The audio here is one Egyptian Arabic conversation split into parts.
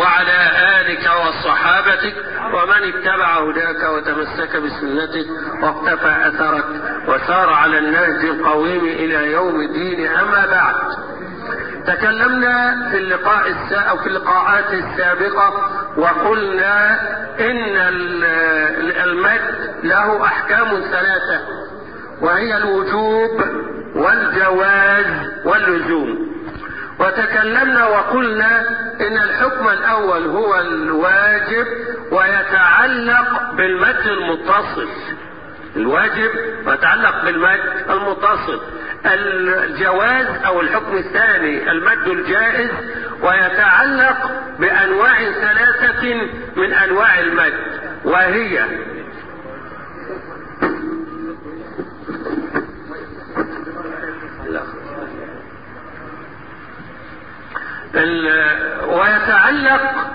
وعلى آلك وصحابتك ومن اتبع هداك وتمسك بسنتك واقتفى أثرك وسار على النهج القويم إلى يوم الدين أما بعد تكلمنا في اللقاء السا... أو في اللقاءات السابقة وقلنا إن المد له أحكام ثلاثة وهي الوجوب والجواز واللزوم وتكلمنا وقلنا ان الحكم الاول هو الواجب ويتعلق بالمد المتصل الواجب يتعلق بالمد المتصل الجواز او الحكم الثاني المد الجائز ويتعلق بانواع ثلاثه من انواع المد وهي ويتعلق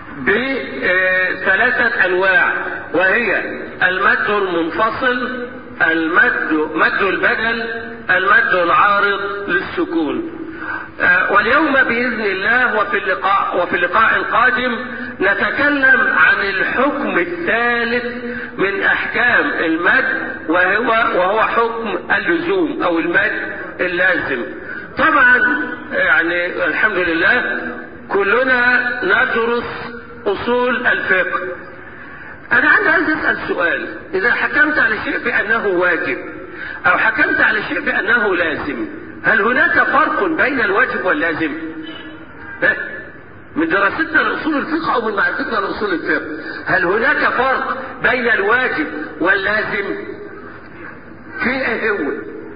بثلاثة أنواع وهي المد المنفصل المد مد البدل المد العارض للسكون واليوم بإذن الله وفي اللقاء وفي اللقاء القادم نتكلم عن الحكم الثالث من أحكام المد وهو وهو حكم اللزوم أو المد اللازم طبعا يعني الحمد لله كلنا ندرس اصول الفقه انا عندي عايز اسال سؤال اذا حكمت على شيء بانه واجب او حكمت على شيء بانه لازم هل هناك فرق بين الواجب واللازم من دراستنا لاصول الفقه او من معرفتنا لاصول الفقه هل هناك فرق بين الواجب واللازم في ايه هو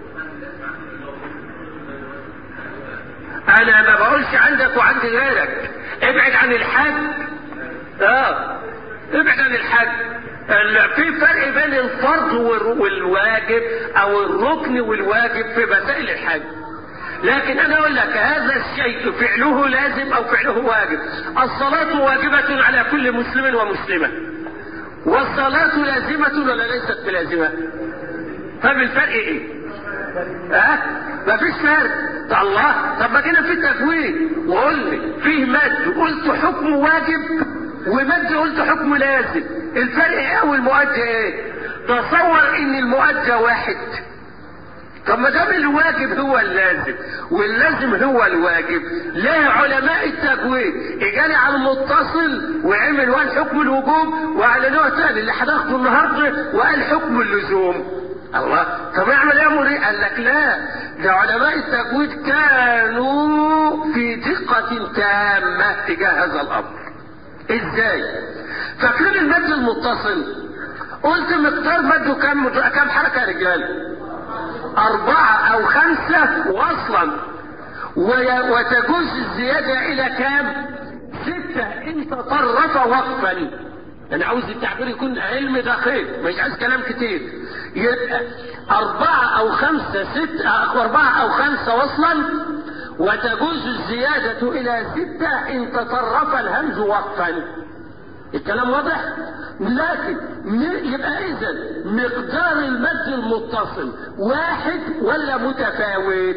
انا ما بقولش عندك وعند غيرك ابعد عن الحد اه ابعد عن الحد في فرق بين الفرض والواجب او الركن والواجب في مسائل الحج لكن انا اقول لك هذا الشيء فعله لازم او فعله واجب الصلاة واجبة على كل مسلم ومسلمة والصلاة لازمة ولا ليست بلازمة طب الفرق ايه ها أه؟ مفيش فرق طب الله طب ما كده في تكوين وقول لي فيه مد قلت حكم واجب ومد قلت حكم لازم الفرق ايه او المؤدى ايه تصور ان المؤدى واحد طب ما دام الواجب هو اللازم واللازم هو الواجب ليه علماء التكوين اجالي على المتصل وعمل وقال حكم الوجوب وعلى نوع تاني اللي هناخده النهارده وقال حكم اللزوم الله طب اعمل ايه قال لك لا ده علماء التكوين كانوا في دقة تامة تجاه هذا الامر ازاي فاكرين المد المتصل قلت مقدار مده كم كم حركة يا رجال أربعة أو خمسة وصلا وتجوز الزيادة إلى كام؟ ستة إن تطرف وقفا أنا عاوز التعبير يكون علم دقيق مش عايز كلام كتير يبقى أربعة أو خمسة ستة أربعة أو خمسة وصلا وتجوز الزيادة إلى ستة إن تطرف الهمز وقفا الكلام واضح لكن يبقى اذا مقدار المد المتصل واحد ولا متفاوت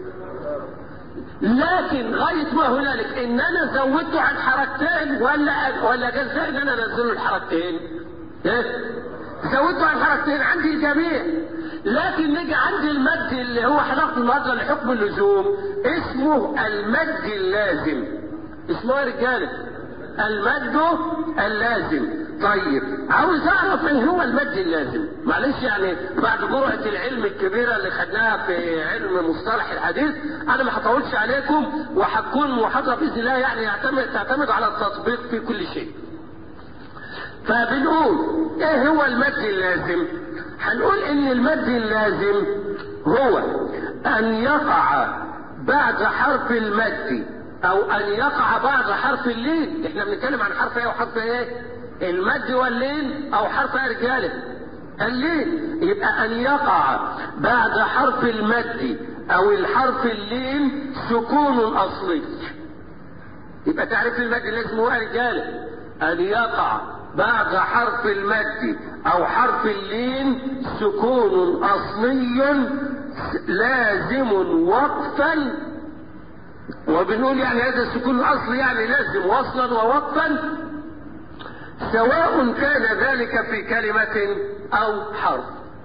لكن غاية ما هنالك ان انا زودته عن حركتين ولا ولا جزاء ان انا انزله الحركتين ايه زودته عن حركتين عندي الجميع لكن نيجي عند المد اللي هو هناخده النهارده لحكم اللزوم اسمه المد اللازم اسمه يا رجاله المد اللازم طيب عاوز اعرف ايه هو المد اللازم معلش يعني بعد جرعة العلم الكبيرة اللي خدناها في علم مصطلح الحديث انا ما هطولش عليكم وهتكون محاضرة باذن الله يعني يعتمد تعتمد على التطبيق في كل شيء فبنقول ايه هو المد اللازم هنقول ان المد اللازم هو ان يقع بعد حرف المد او ان يقع بعد حرف اللين احنا بنتكلم عن حرف ايه وحرف ايه المد واللين او حرف ايه رجاله اللين يبقى ان يقع بعد حرف المد او الحرف اللين سكون اصلي يبقى تعريف المد لازم هو رجاله ان يقع بعد حرف المد او حرف اللين سكون اصلي لازم وقفا وبنقول يعني هذا السكون الاصلي يعني لازم وصلا ووقفا سواء كان ذلك في كلمة او حرف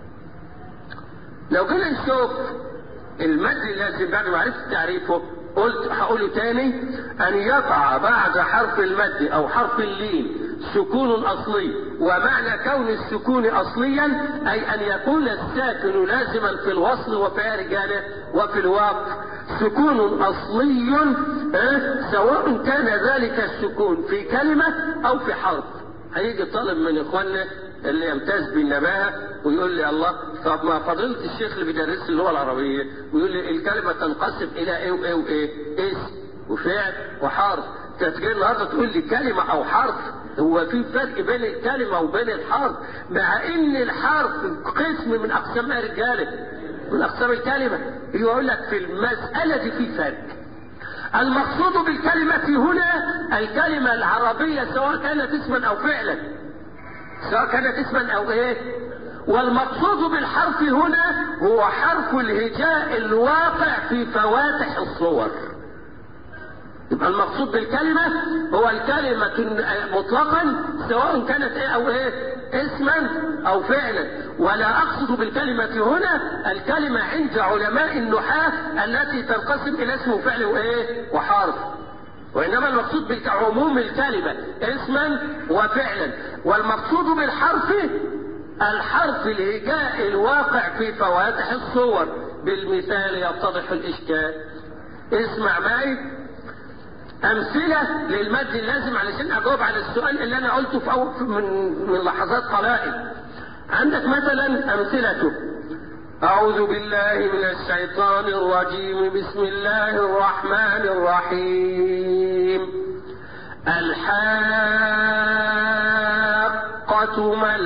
لو جينا نشوف المد اللازم بعد ما عرفت تعريفه قلت هقوله تاني ان يقع بعد حرف المد او حرف اللين سكون اصلي ومعنى كون السكون اصليا اي ان يكون الساكن لازما في الوصل وفي رجاله وفي الوقف سكون اصلي اه سواء كان ذلك السكون في كلمة او في حرف هيجي طالب من اخواننا اللي يمتاز بالنباهة ويقول لي الله طب ما فضيلة الشيخ اللي بيدرس اللغة العربية ويقول لي الكلمة تنقسم إلى إيه وإيه وإيه؟ اسم وفعل وحرف. أنت جاي النهارده تقول لي كلمة أو حرف هو في فرق بين الكلمة وبين الحرف مع إن الحرف قسم من أقسام رجالة من أقسام الكلمة يقول لك في المسألة دي في فرق. المقصود بالكلمة هنا الكلمة العربية سواء كانت اسما أو فعلا سواء كانت اسما او ايه والمقصود بالحرف هنا هو حرف الهجاء الواقع في فواتح الصور يبقى المقصود بالكلمة هو الكلمة مطلقا سواء كانت ايه او ايه اسما او فعلا ولا اقصد بالكلمة هنا الكلمة عند علماء النحاة التي تنقسم الى اسم وفعل وايه وحرف وإنما المقصود بعموم الكلمة اسما وفعلا والمقصود بالحرف الحرف الهجاء الواقع في فواتح الصور بالمثال يتضح الإشكال اسمع معي أمثلة للمد اللازم علشان أجاوب على السؤال اللي أنا قلته في أول من من لحظات قلائل عندك مثلا أمثلته أعوذ بالله من الشيطان الرجيم بسم الله الرحمن الرحيم الحاقة ما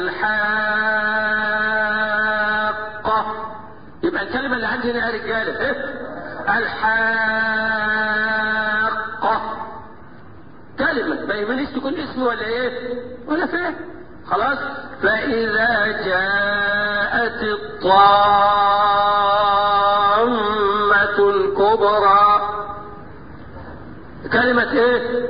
الحاقة يبقى الكلمة اللي عندي هنا يا رجالة إيه؟ الحاقة كلمة ما يهمنيش تكون اسم ولا ايه ولا فعل خلاص فإذا جاءت الطامة الكبرى كلمة ايه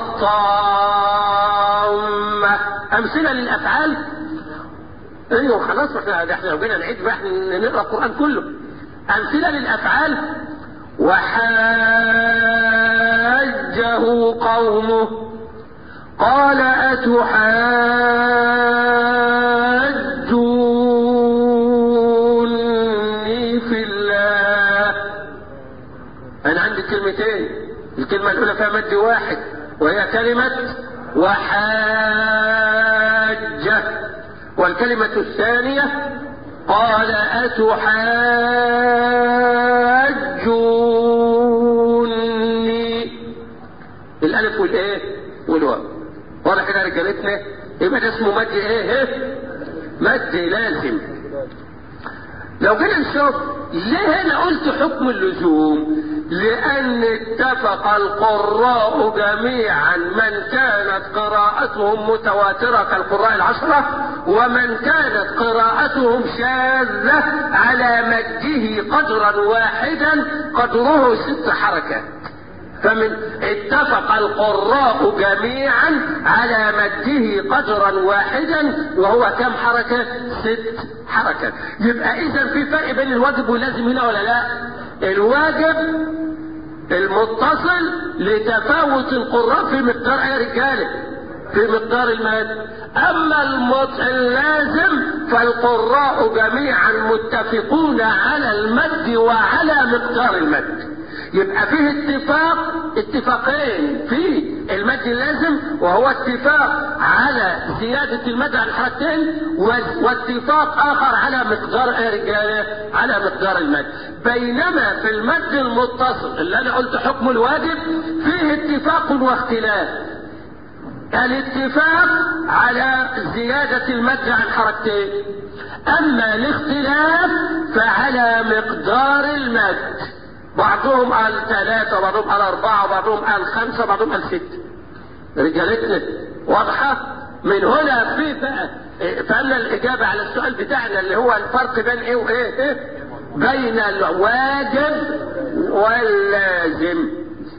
الطامة أمثلة للأفعال ايوه خلاص احنا احنا لو جينا نعيد بقى احنا نقرا القرآن كله أمثلة للأفعال وحاجه قومه قال أتحاجوني في الله أنا عندي كلمتين الكلمة الأولى فيها مد واحد وهي كلمة وحاجة والكلمة الثانية قال أتحاجوني الألف والإيه والواو واضح كده رجالتنا يبقى ده اسمه مد ايه ايه مد لازم لو جينا نشوف ليه انا قلت حكم اللزوم لان اتفق القراء جميعا من كانت قراءتهم متواترة كالقراء العشرة ومن كانت قراءتهم شاذة على مده قدرا واحدا قدره ست حركات فمن اتفق القراء جميعا على مده قدرا واحدا وهو كم حركة ست حركات يبقى اذا في فرق بين الواجب واللازم هنا ولا لا الواجب المتصل لتفاوت القراء في مقدار يا رجاله في مقدار المد اما المط اللازم فالقراء جميعا متفقون على المد وعلى مقدار المد يبقى فيه اتفاق اتفاقين في المد اللازم وهو اتفاق على زيادة المد عن حركتين واتفاق اخر على مقدار ايه رجالة على مقدار المد بينما في المد المتصل اللي انا قلت حكم الواجب فيه اتفاق واختلاف الاتفاق على زيادة المد عن حركتين اما الاختلاف فعلى مقدار المد بعضهم قال ثلاثة وبعضهم قال أربعة وبعضهم قال خمسة وبعضهم قال ستة رجالتنا واضحة من هنا في بقى فأما الإجابة على السؤال بتاعنا اللي هو الفرق بين إيه وإيه إيه؟ بين الواجب واللازم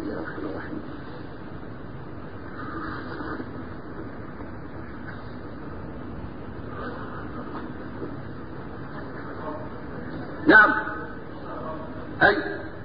نعم اي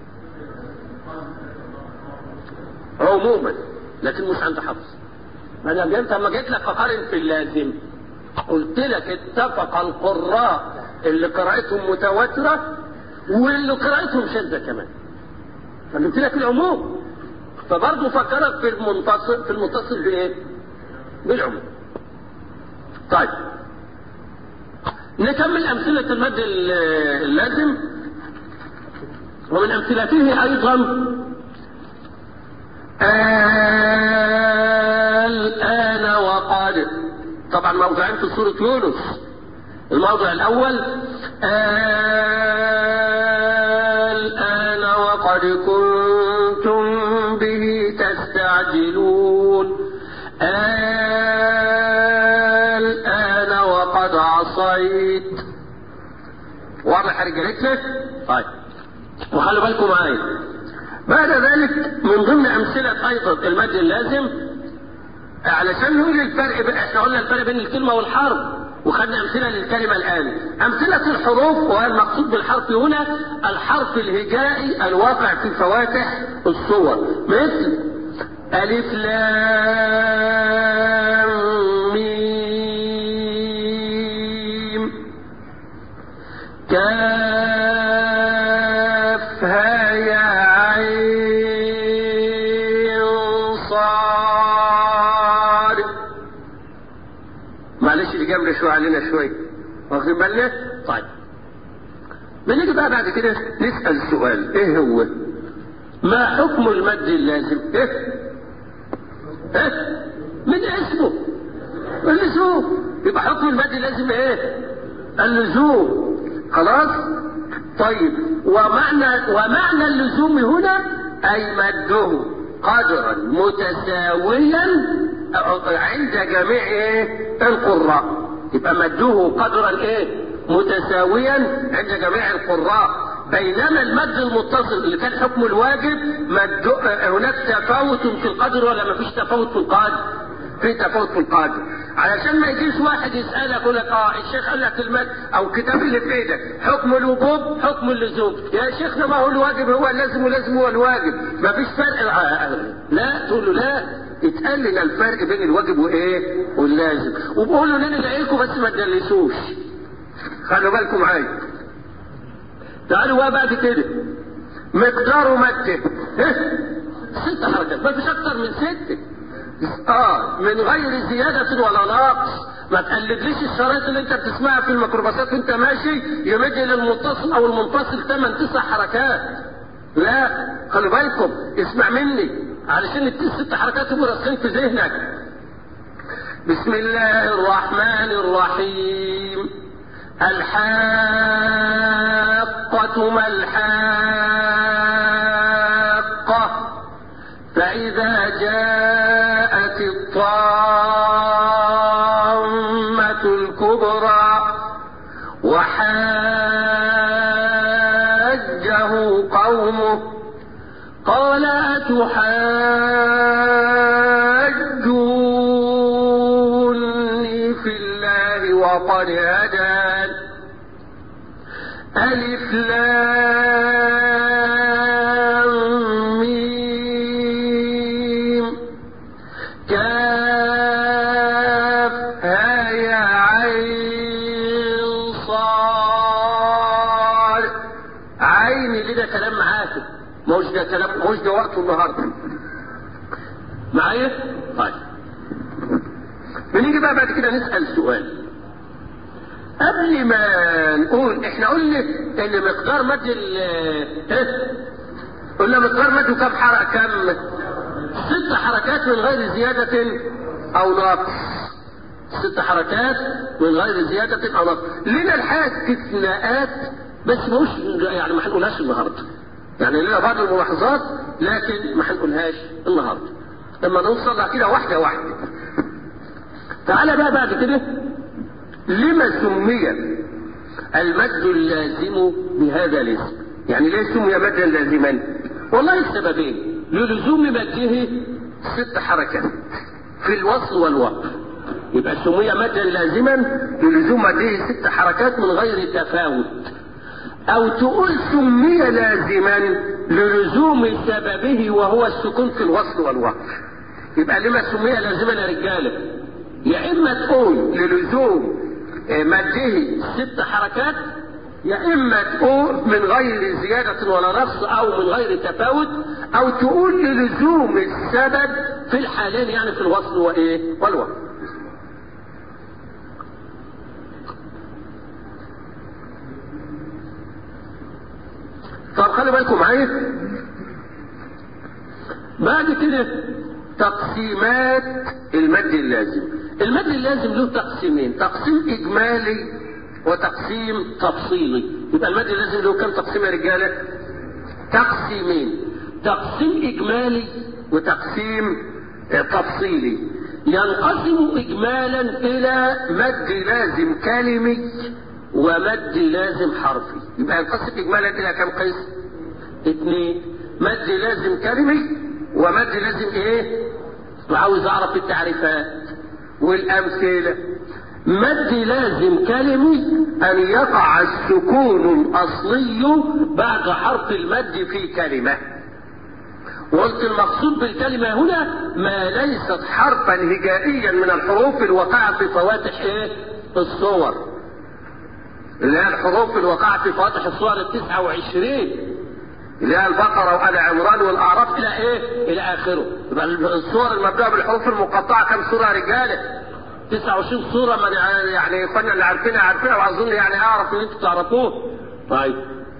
عموما لكن مش عند حفص ما انا جيت لما جيت لك اقارن في اللازم قلت لك اتفق القراء اللي قراءتهم متواتره واللي قراءتهم شاذه كمان فجبت لك العموم فبرضه فكرك في المنتصر في المتصل بايه؟ بالعموم طيب نكمل أمثلة المد اللازم ومن أمثلته أيضا الآن وقد طبعا موضعين في سورة يونس الموضع الأول الآن وقد كنتم به تستعجلون الآن وقد عصيت واضح يا رجالتنا؟ طيب وخلوا بالكم معايا بعد ذلك من ضمن أمثلة أيضا المد اللازم علشان نقول الفرق بقى احنا قلنا الفرق بين الكلمة والحرف وخدنا أمثلة للكلمة الآن أمثلة الحروف والمقصود بالحرف هنا الحرف الهجائي الواقع في فواتح الصور مثل ألف لام ميم كاف ها يا عين صاد معلش اللي جنب شويه علينا شويه واخدين بالنا؟ طيب بنيجي بقى بعد كده نسأل سؤال ايه هو؟ ما حكم المد اللازم؟ ايه؟ ايه؟ من اسمه اللزوم يبقى حكم المد لازم ايه؟ اللزوم خلاص؟ طيب ومعنى ومعنى اللزوم هنا اي مده قدرا متساويا عند جميع ايه؟ القراء يبقى مده قدرا ايه؟ متساويا عند جميع القراء بينما المد المتصل اللي كان حكم الواجب مد هناك تفاوت في القدر ولا ما فيش تفاوت في القدر؟ في تفاوت في القدر علشان ما يجيش واحد يسالك يقول لك اه الشيخ قال لك المد او الكتاب اللي في ايدك حكم الوجوب حكم اللزوم يا شيخنا ما هو الواجب هو اللازم ولازم هو الواجب ما فيش فرق لا تقول له لا اتقال لنا الفرق بين الواجب وايه واللازم وبقول له ننقل لكم بس ما تدلسوش خلوا بالكم معايا تعالوا بقى بعد كده مقدار مده ست حركات ما فيش اكتر من ست اه من غير زيادة ولا نقص ما تقلدليش الشرايط اللي انت بتسمعها في الميكروباصات وانت ماشي يمد للمتصل او المنفصل ثمان تسع حركات لا خلوا بالكم اسمع مني علشان الست حركات يبقوا راسخين في ذهنك بسم الله الرحمن الرحيم الحاقة ما الحاقة فإذا جاءت الطامة الكبرى وحاجه قومه قال أتحاجوني في الله وقد هدان ألف لام ميم كاف ها يا عين صاد عين اللي ده كلام معاك مش ده كلام مش ده وقته النهارده معايا؟ طيب بنيجي بقى بعد كده نسأل سؤال قبل ما نقول احنا قلنا ان مقدار مد ال ايه؟ قلنا مقدار مده كم حركة كم؟ ست حركات من غير زيادة أو نقص. ست حركات من غير زيادة أو نقص. لنا الحاجة استثناءات بس مش يعني ما هنقولهاش النهارده. يعني لنا بعض الملاحظات لكن ما هنقولهاش النهارده. لما نوصل كده واحدة واحدة. تعالى بقى بعد كده لما سمي المد اللازم بهذا الاسم يعني ليه سمي مدا لازما والله السببين للزوم مده ست حركات في الوصل والوقف يبقى سمي مدا لازما للزوم مده ست حركات من غير تفاوت او تقول سمي لازما للزوم سببه وهو السكون في الوصل والوقف يبقى لما سمي لازما يا رجاله يا اما تقول للزوم مده ست حركات يا اما تقول من غير زيادة ولا نقص او من غير تفاوت او تقول للزوم السبب في الحالين يعني في الوصل وايه والوقف طب خلي بالكم معايا بعد كده تقسيمات المد اللازم المد اللازم له تقسيمين تقسيم اجمالي وتقسيم تفصيلي يبقى المد اللازم له كم تقسيم يا رجاله تقسيمين تقسيم اجمالي وتقسيم تفصيلي ينقسم اجمالا الى مد لازم كلمي ومد لازم حرفي يبقى ينقسم اجمالا الى كم قسم اثنين مد لازم كلمي ومد لازم ايه وعاوز اعرف التعريفات والامثله مد لازم كلمي ان يقع السكون الاصلي بعد حرف المد في كلمه وقلت المقصود بالكلمة هنا ما ليست حرفا هجائيا من الحروف الواقعة في فواتح ايه الصور اللي هي الحروف الواقعة في فواتح الصور التسعة وعشرين اللي هي البقرة وآل عمران والأعراف إلى إيه؟ إلى آخره. يبقى الصور المبدوءة بالحروف المقطعة كم سورة يا رجالة؟ 29 سورة من يعني إخواننا اللي عارفينها عارفينها وأظن يعني أعرف إن أنتم تعرفوه. طيب.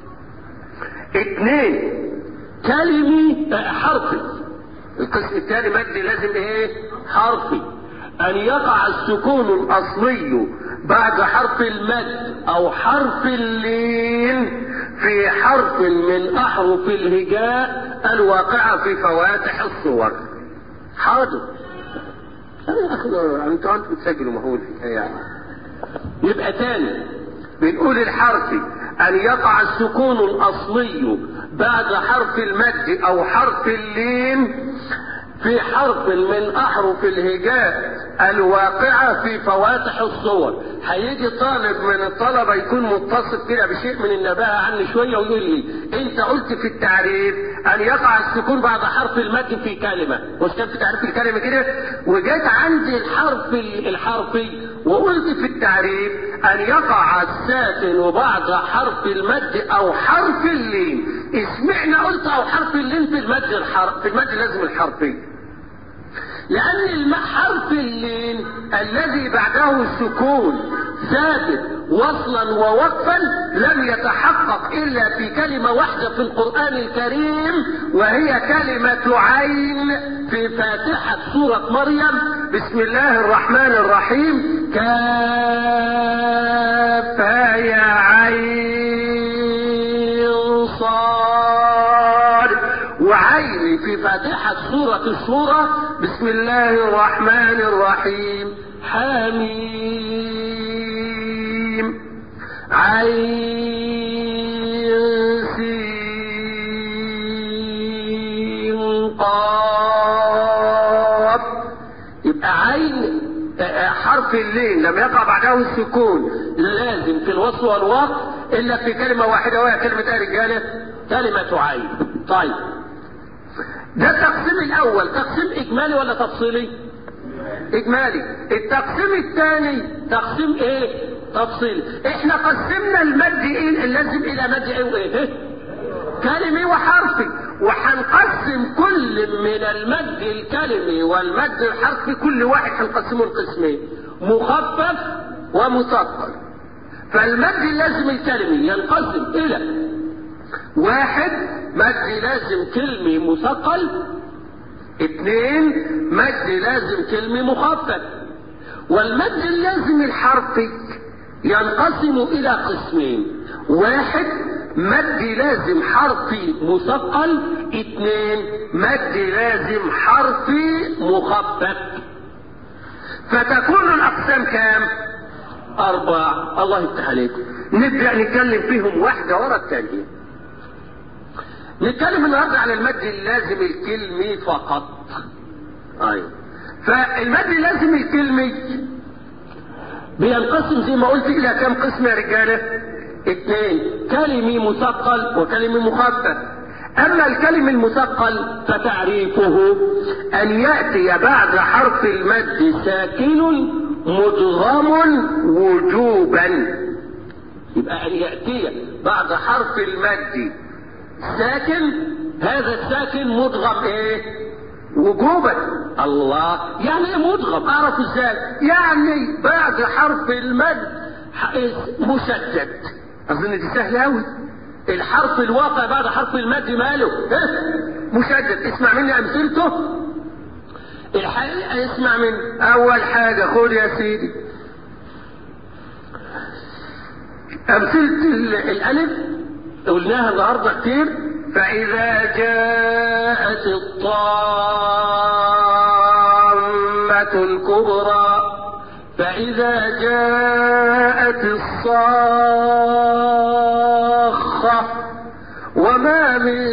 اثنين كلمي حرفي. القسم الثاني مد لازم إيه؟ حرفي. أن يقع السكون الأصلي بعد حرف المد أو حرف اللين في حرف من احرف الهجاء الواقعة في فواتح الصور حاضر يا اخي انتوا انتوا بتسجلوا مهول يعني يبقى تاني بنقول الحرف ان يقع السكون الاصلي بعد حرف المد او حرف اللين في حرف من احرف الهجاء الواقعة في فواتح الصور هيجي طالب من الطلبة يكون متصف كده بشيء من النباهة عني شوية ويقول لي انت قلت في التعريف ان يقع السكون بعد حرف المد في كلمة مش كان في تعريف الكلمة كده وجيت عندي الحرف الحرفي وقلت في التعريف ان يقع الساكن بعد حرف المد او حرف اللين اسمعنا قلت او حرف اللين في المد الحرف في المد لازم الحرفي لأن حرف اللين الذي بعده السكون ثابت وصلا ووقفا لم يتحقق إلا في كلمة واحدة في القرآن الكريم وهي كلمة عين في فاتحة سورة مريم بسم الله الرحمن الرحيم كافها يا عين صاد وعين في فاتحة سورة الشورى بسم الله الرحمن الرحيم حميم عين سين قاف يبقى عين حرف اللين لم يقع بعده السكون لازم في الوصل والوقف الا في كلمه واحده وهي كلمه ايه رجاله؟ كلمه عين. طيب ده التقسيم الاول تقسيم اجمالي ولا تفصيلي اجمالي التقسيم الثاني تقسيم ايه تفصيلي احنا قسمنا المد ايه اللازم الى مد ايه وايه كلمي وحرفي وهنقسم كل من المد الكلمي والمد الحرفي كل واحد هنقسمه لقسمين مخفف ومثقل فالمد اللازم الكلمي ينقسم الى واحد مد لازم كلمي مثقل اثنين مد لازم كلمي مخفف والمد اللازم الحرفي ينقسم الى قسمين واحد مد لازم حرفي مثقل اثنين مد لازم حرفي مخفف فتكون الاقسام كام اربع الله يفتح عليكم نبدا نتكلم فيهم واحده ورا الثانيه نتكلم النهارده على المد اللازم الكلمي فقط ايوه فالمد اللازم الكلمي بينقسم زي ما قلت الى كم قسم يا رجاله اثنين كلمي مثقل وكلمي مخفف اما الكلم المثقل فتعريفه ان ياتي بعد حرف المد ساكن مدغم وجوبا يبقى ان ياتي بعد حرف المد ساكن هذا الساكن مدغم ايه وجوبا الله يعني ايه مدغم اعرف ازاي يعني بعد حرف المد مشدد اظن دي سهله قوي الحرف الواقع بعد حرف المد ماله مشدد اسمع مني امثلته الحقيقه اسمع من اول حاجه خد يا سيدي امثله الالف قلناها النهارده كتير فاذا جاءت الطامه الكبرى فإذا جاءت الصاخة وما من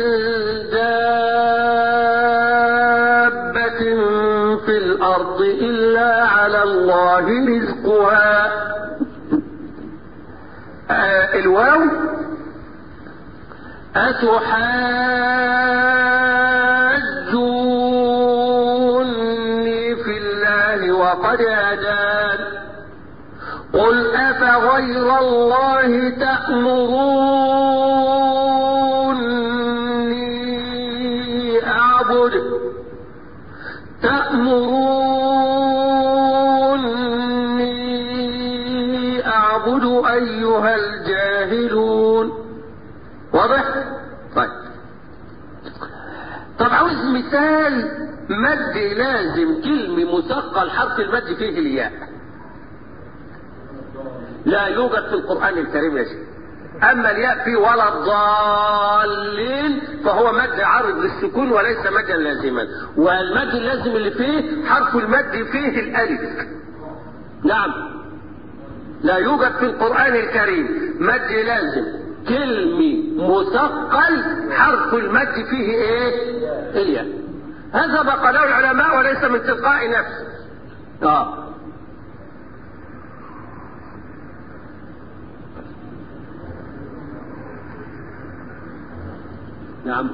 دابة في الأرض إلا على الله رزقها آه الواو أتحاجوني في الله وقد هدان قل أفغير الله تأمروني أعبد تأمروني أعبد أيها الجاهلون واضح؟ طيب طب عاوز مثال مد لازم كلمة مثقل حرف المد فيه الياء لا يوجد في القرآن الكريم يا شيخ أما الياء فيه ولا الضالين فهو مد عارض للسكون وليس مدا لازما والمد اللازم اللي فيه حرف المد فيه الألف نعم لا يوجد في القرآن الكريم مد لازم كلمة مثقل حرف المد فيه ايه الياء هذا ما قاله العلماء وليس من تلقاء نفسه اه نعم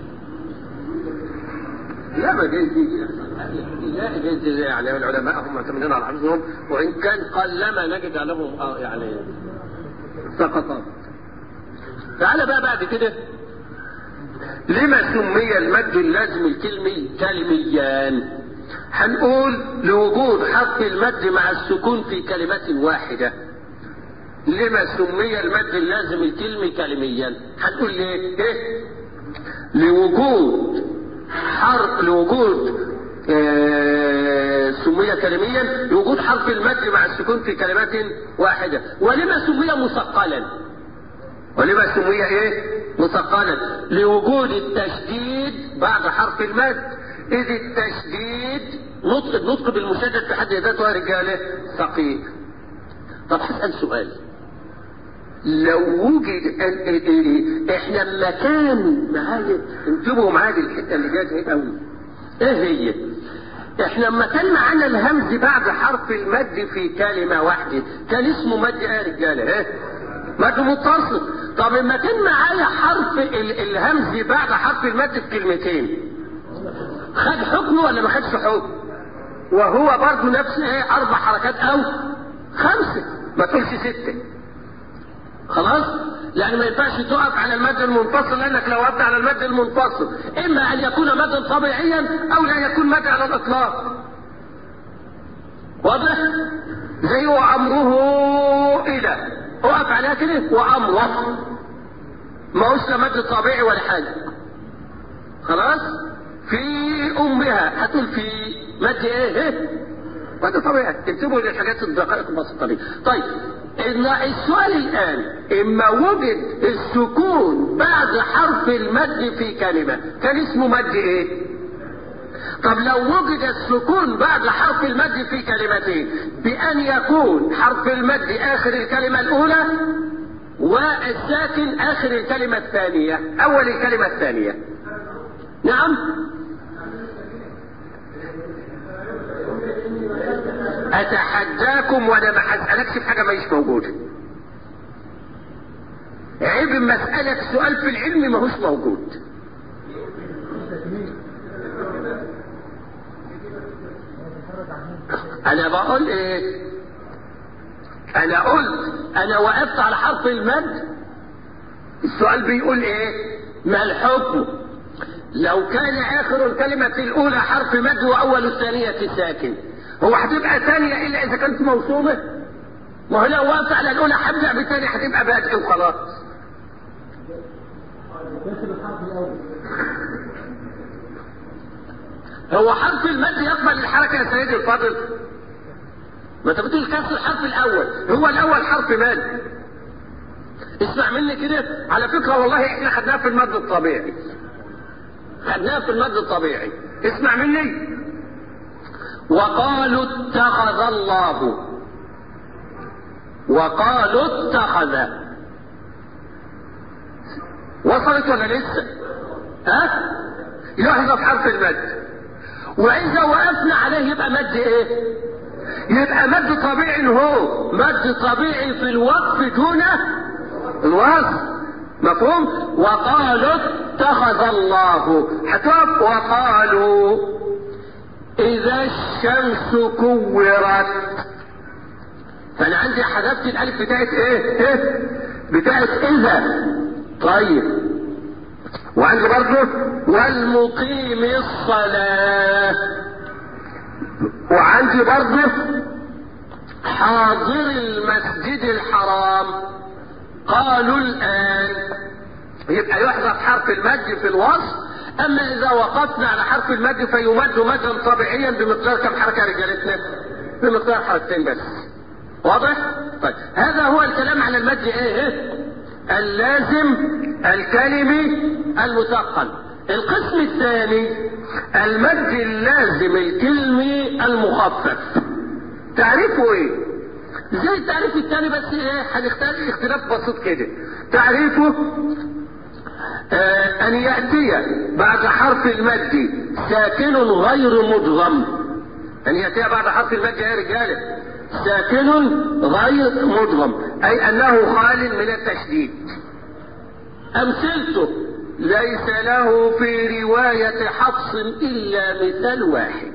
لا ما جايز لا جايز يعني العلماء هم معتمدين على حفظهم وان كان قلما نجد لهم آه يعني سقطات تعال بقى بعد كده لما سمي المد اللازم الكلمي كلميان هنقول لوجود حرف المد مع السكون في كلمة واحدة لما سمي المد اللازم الكلمي كلميا هنقول ليه ايه لوجود حرف لوجود آه سمي كلميا لوجود حرف المد مع السكون في كلمة واحدة ولما سمي مثقلا ولما سمي ايه مثقلا لوجود التشديد بعد حرف المد اذ التشديد نطق النطق بالمشدد في حد ذاته يا رجاله ثقيل طب هسأل سؤال لو وجد احنا لما كان معايا انتبهوا معايا الحته اللي جايه ايه قوي ايه هي احنا لما كان معانا الهمز بعد حرف المد في كلمه واحده كان اسمه مد ايه يا رجاله ايه مد متصل طب لما كان معايا حرف الهمز بعد حرف المد في كلمتين خد حكمه ولا ما خدش حكم وهو برضه نفس ايه اربع حركات او خمسه ما تقولش سته خلاص لان ما ينفعش تقف على المد المنفصل لانك لو وقفت على المد المنفصل اما ان يكون مدا طبيعيا او لا يكون مد على الاطلاق واضح زي وامره الى اقف عليها كده وامره ما هوش لا مد طبيعي ولا حاجه خلاص في امها هتقول في مد ايه ايه مد طبيعي اكتبوا الحاجات الدقائق البسيطه دي طيب السؤال الآن إما وجد السكون بعد حرف المد في كلمة كان اسمه مد إيه؟ طب لو وجد السكون بعد حرف المد في كلمتين بأن يكون حرف المد آخر الكلمة الأولى والساكن آخر الكلمة الثانية أول الكلمة الثانية نعم اتحداكم وانا ما هسالكش في حاجه مش موجوده عيب مسألة سؤال في العلم ماهوش موجود انا بقول ايه انا قلت انا وقفت على حرف المد السؤال بيقول ايه ما الحكم لو كان اخر الكلمة الاولى حرف مد واول الثانية ساكن هو هتبقى ثانية الا اذا كانت موصولة ما هو لو وقفت على الاولى هبدأ بالثانية هتبقى بادئ وخلاص هو حرف المد يقبل الحركة يا سيدي الفاضل ما انت بتقول كسر الحرف الاول هو الاول حرف مد اسمع مني كده على فكرة والله احنا خدناها في المد الطبيعي خدناها في المد الطبيعي اسمع مني وقالوا اتخذ الله وقالوا اتخذ وصلت ولا لسه ها يحذف حرف المد واذا وقفنا عليه يبقى مد ايه يبقى مد طبيعي هو مد طبيعي في الوقف دون الوصف مفهوم وقالوا اتخذ الله هتقف وقالوا اذا الشمس كورت فانا عندي حذفت الالف بتاعت ايه ايه بتاعت اذا طيب وعندي برضه والمقيم الصلاة وعندي برضه حاضر المسجد الحرام قالوا الآن يبقى يحذف حرف المد في الوصف أما إذا وقفنا على حرف المد فيمد مدا طبيعيا بمقدار كم حركة يا رجالتنا؟ بمقدار حركتين بس واضح؟ طيب هذا هو الكلام على المد ايه؟ اللازم الكلمي المثقل القسم الثاني المد اللازم الكلمي المخفف تعريفه ايه زي التعريف الثاني بس ايه هنختار اختلاف بسيط كده تعريفه آه ان ياتي بعد حرف المد ساكن غير مدغم ان ياتي بعد حرف المد يا رجاله ساكن غير مدغم اي انه خال من التشديد امثلته ليس له في رواية حفص الا مثال واحد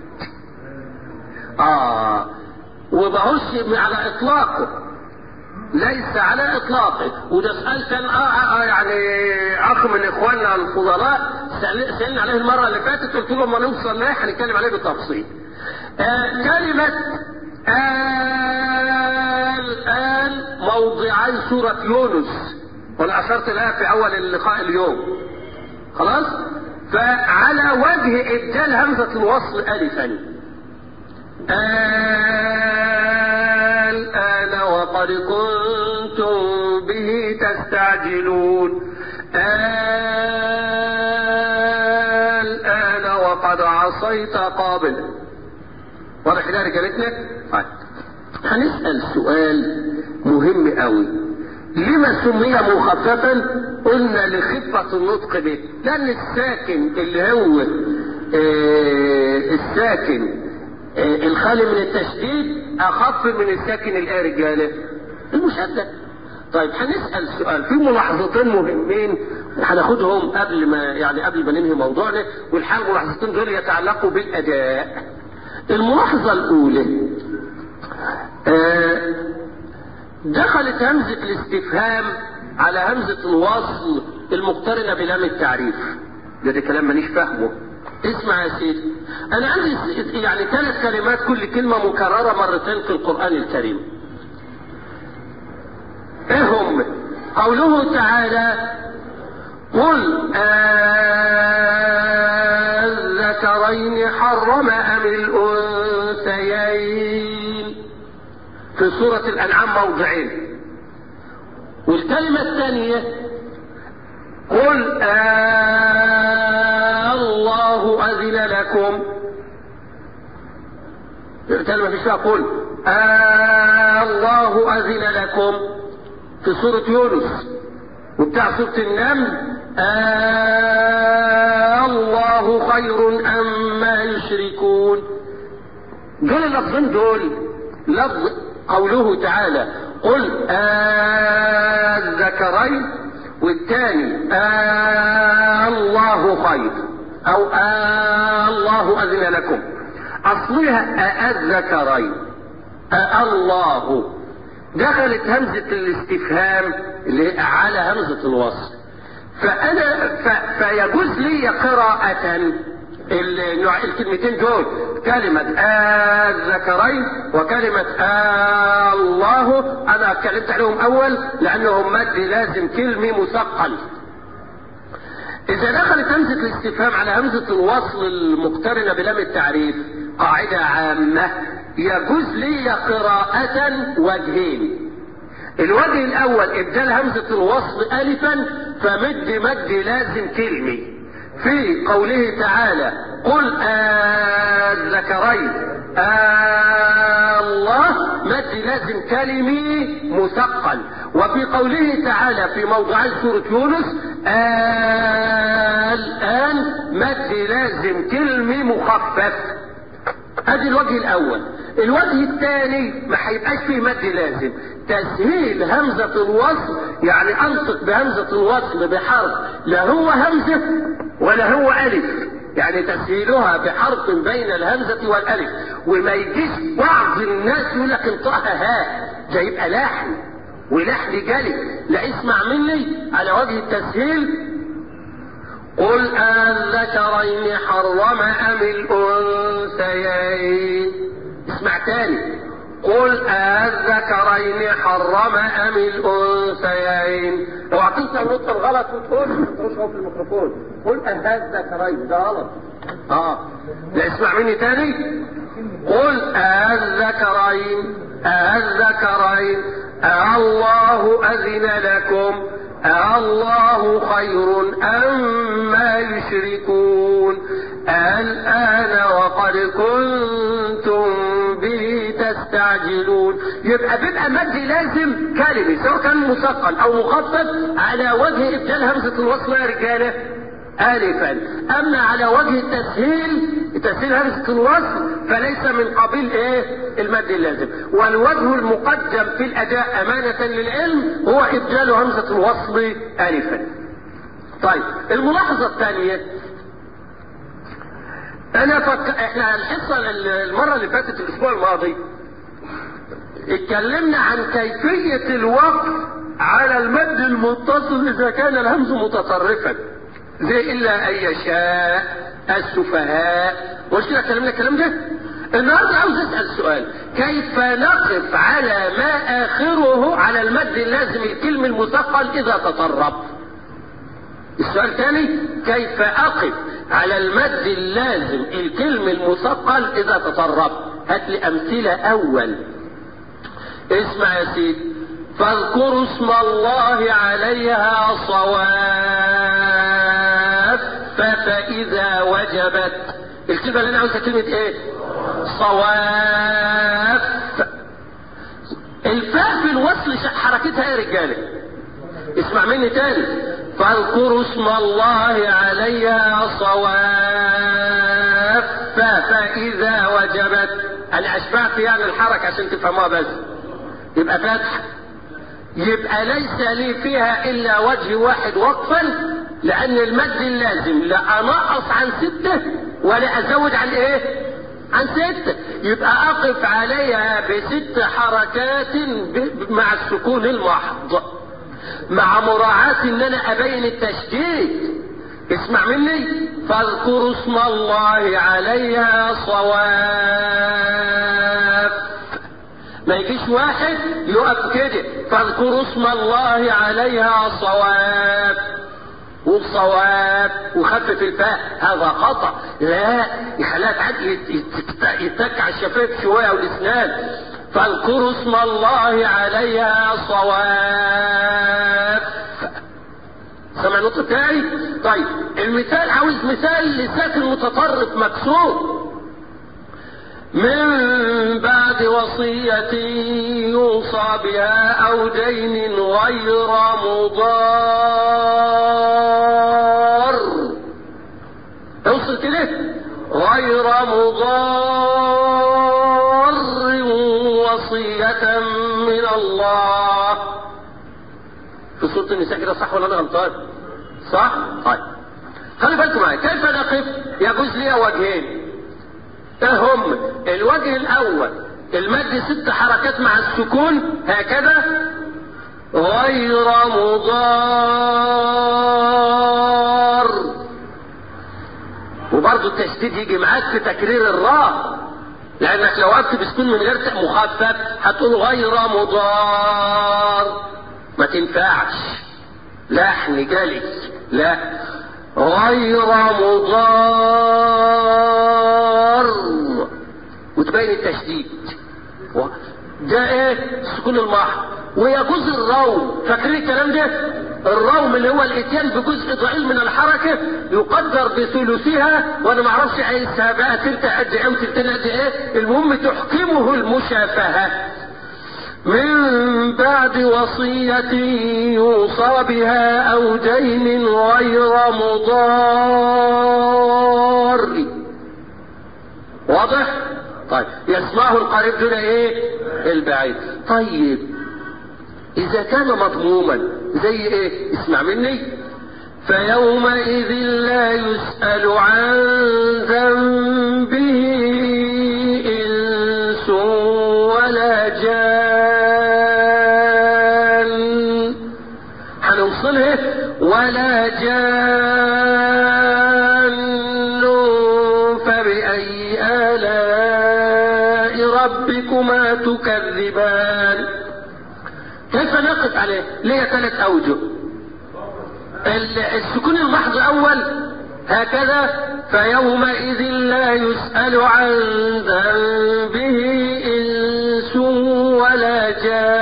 اه وماهوش على اطلاقه ليس على اطلاقه وده سؤال كان آه, آه يعني اخ من اخواننا الفضلاء سألنا عليه المرة اللي فاتت قلت له لما نوصل له هنتكلم عليه بالتفصيل آه كلمة الآن موضعي سورة يونس وانا اشرت لها في اول اللقاء اليوم خلاص فعلى وجه ابدال همزة الوصل الفا الآن وقد كنتم به تستعجلون الآن وقد عصيت قابل واضح كده رجالتنا؟ طيب هنسأل سؤال مهم قوي لما سمي مخففا قلنا لخفة النطق به لان الساكن اللي هو آه الساكن آه الخالي من التشديد اخف من الساكن الايه رجاله المشدد طيب هنسأل سؤال في ملاحظتين مهمين هناخدهم قبل ما يعني قبل ما ننهي موضوعنا والحال الملاحظتين دول يتعلقوا بالاداء الملاحظة الاولى آه دخلت همزة الاستفهام على همزة الوصل المقترنة بلام التعريف ده ده كلام مانيش فاهمه اسمع يا سيدي انا عندي يعني ثلاث كلمات كل كلمة مكررة مرتين في القرآن الكريم ايه هم قوله تعالى قل الذكرين حرم ام الانثيين في سورة الانعام موضعين والكلمة الثانية قل آه الله أذن لكم الكلمة فيش فيها قل آه الله أذن لكم في سورة يونس وبتاع سورة النمل آه الله خير أم ما يشركون دول اللفظين دول لفظ قوله تعالى قل الذكرين والتاني آه الله خير او آه الله اذن لكم اصلها آه الذكرين آه الله دخلت همزة الاستفهام اللي على همزة الوصل فانا ف... فيجوز لي قراءة النوع الكلمتين دول كلمة آه الذكرين وكلمة آه الله أنا اتكلمت عليهم أول لأنهم مد لازم كلمة مثقل إذا دخلت همزة الاستفهام على همزة الوصل المقترنة بلام التعريف قاعدة عامة يجوز لي قراءة وجهين الوجه الأول إبدال همزة الوصل ألفا فمد مد لازم كلمة في قوله تعالى قل الذكرين آه الله مد لازم كلمي مثقل وفي قوله تعالى في موضع سورة يونس آه الآن مد لازم كلمي مخفف ادي الوجه الاول الوجه الثاني ما هيبقاش فيه مد لازم تسهيل همزة الوصل يعني انطق بهمزة الوصل بحرف لا هو همزة ولا هو الف يعني تسهيلها بحرف بين الهمزة والالف وما يجيش بعض الناس يقول لك انطقها ها ده يبقى لحن ولحن جلي لا اسمع مني على وجه التسهيل قل الذكرين حرم ام الانثيين اسمع تاني قل الذكرين حرم ام الانثيين اوعى تنسى النطق الغلط وتقول ما تقولش هو في الميكروفون قل الذكرين ده غلط اه لا اسمع مني تاني قل الذكرين الذكرين الله اذن لكم الله خير أما يشركون الآن وقد كنتم به تستعجلون يبقى بيبقى مد لازم كلمة سواء كان مثقل أو مخفف على وجه إبدال همزة الوصل يا رجالة آلفا أما على وجه التسهيل تسهيل همزة الوصل فليس من قبيل إيه المد اللازم والوجه المقدم في الأداء أمانة للعلم هو إبدال همزة الوصل آلفا طيب الملاحظة الثانية أنا فك... إحنا الحصة المرة اللي فاتت الأسبوع الماضي اتكلمنا عن كيفية الوقف على المد المتصل إذا كان الهمز متطرفا زي إلا أن يشاء السفهاء مش كده اتكلمنا الكلام ده؟ النهارده عاوز اسال سؤال كيف نقف على ما اخره على المد اللازم الكلم المثقل اذا تطرب السؤال ثاني كيف اقف على المد اللازم الكلم المثقل اذا تطرب هات لي امثله اول اسمع يا سيدي فاذكروا اسم الله عليها صواف فاذا وجبت الكلمه اللي انا عاوزها كلمه ايه صواف الفاء في الوصل حركتها ايه يا رجاله اسمع مني تاني فاذكروا اسم الله عليها صواف فاذا وجبت انا اشبعت يعني الحركه عشان تفهموها بس يبقى فتح يبقى ليس لي فيها الا وجه واحد وقفا لان المد اللازم لا انقص عن سته ولا ازود عن ايه عن ستة يبقى اقف عليها بست حركات مع السكون المحض مع مراعاة ان انا ابين التشديد اسمع مني فاذكروا اسم الله عليها صواف ما يجيش واحد يقف كده فاذكروا اسم الله عليها صواف والصواب وخفف الفاء هذا خطا لا يخليها تعدي يتك على الشفايف شويه والاسنان فاذكروا اسم الله عليها صواف سمع النطق بتاعي طيب المثال عاوز مثال لساكن متطرف مكسور من بعد وصية يوصى بها أو دين غير مضار اوصل كده غير مضار وصية من الله في سورة سورة النساء كده صح ولا انا غلطان؟ صح؟ طيب خلي بالكم معايا كيف نقف؟ يجوز لي وجهين ايه هم؟ الوجه الاول المد ست حركات مع السكون هكذا غير مضار وبرضه التشديد يجي معاك في تكرير الراء لانك لو وقفت بسكون من غير مخفف هتقول غير مضار ما تنفعش لحن جلي لا غير مضار وتبين التشديد ده ايه السكون المحض ويجوز الروم فاكرين الكلام ده الروم اللي هو الاتيان بجزء ضئيل من الحركة يقدر بثلثها وانا ما اعرفش عايزها بقى تلت قد ايه وتلتين قد ايه المهم تحكمه المشافهة من بعد وصية يوصى بها او دين غير مضار واضح طيب يسمعه القريب دون ايه البعيد طيب اذا كان مضموما زي ايه اسمع مني فيومئذ لا يسأل عن ذنبه انس ولا جان هنوصلها ولا جان فبأي آلاء ربكما تكذبان كيف نقف عليه ليه ثلاث اوجه السكون المحض اول هكذا فيومئذ لا يسأل عن ذنبه انس ولا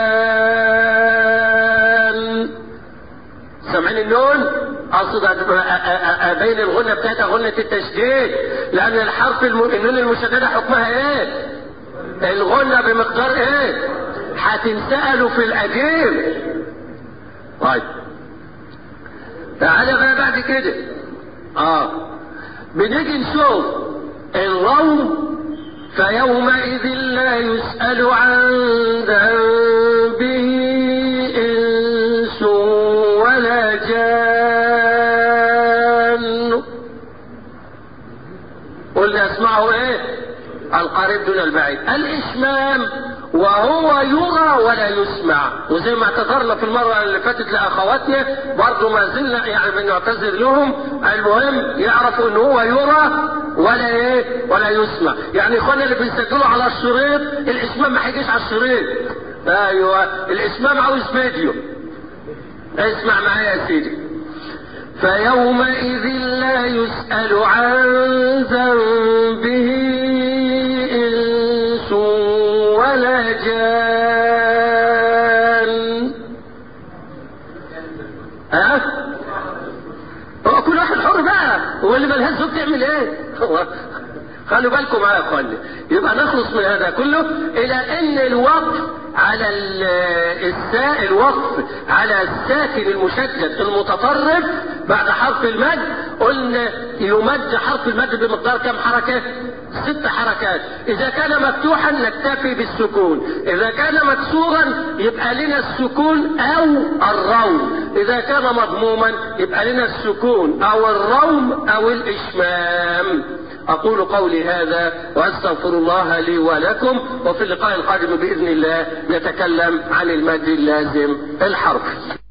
جان سامعين النون اقصد ابين الغنة بتاعتها غنة التشديد لان الحرف النون المشددة حكمها ايه الغنة بمقدار ايه هتنسألوا في القديم طيب تعالى بقى بعد كده اه بنيجي نشوف الروم فيومئذ لا يسأل عن ذنبه انس ولا جان قلنا اسمعوا ايه القريب دون البعيد الاشمام وهو يرى ولا يسمع وزي ما اعتذرنا في المرة اللي فاتت لأخواتنا برضو ما زلنا يعني بنعتذر لهم المهم يعرفوا ان هو يرى ولا ايه ولا يسمع يعني اخوانا اللي بيسجلوا على الشريط الاسمام ما هيجيش على الشريط ايوه الاسمام عاوز فيديو اسمع معايا يا سيدي فيومئذ لا يسأل عن ذنبه انس ولا جان ها هو كل واحد حر بقى هو اللي ملهاش زوج تعمل ايه خلوا بالكم معايا يا اخواني يبقى نخلص من هذا كله الى ان الوقف على الساء الوقف على الساكن المشدد المتطرف بعد حرف المد قلنا يمد حرف المد بمقدار كم حركة ست حركات اذا كان مفتوحا نكتفي بالسكون اذا كان مكسورا يبقى لنا السكون او الروم اذا كان مضموما يبقى لنا السكون او الروم او الاشمام أقول قولي هذا وأستغفر الله لي ولكم وفي اللقاء القادم بإذن الله نتكلم عن المد اللازم الحرف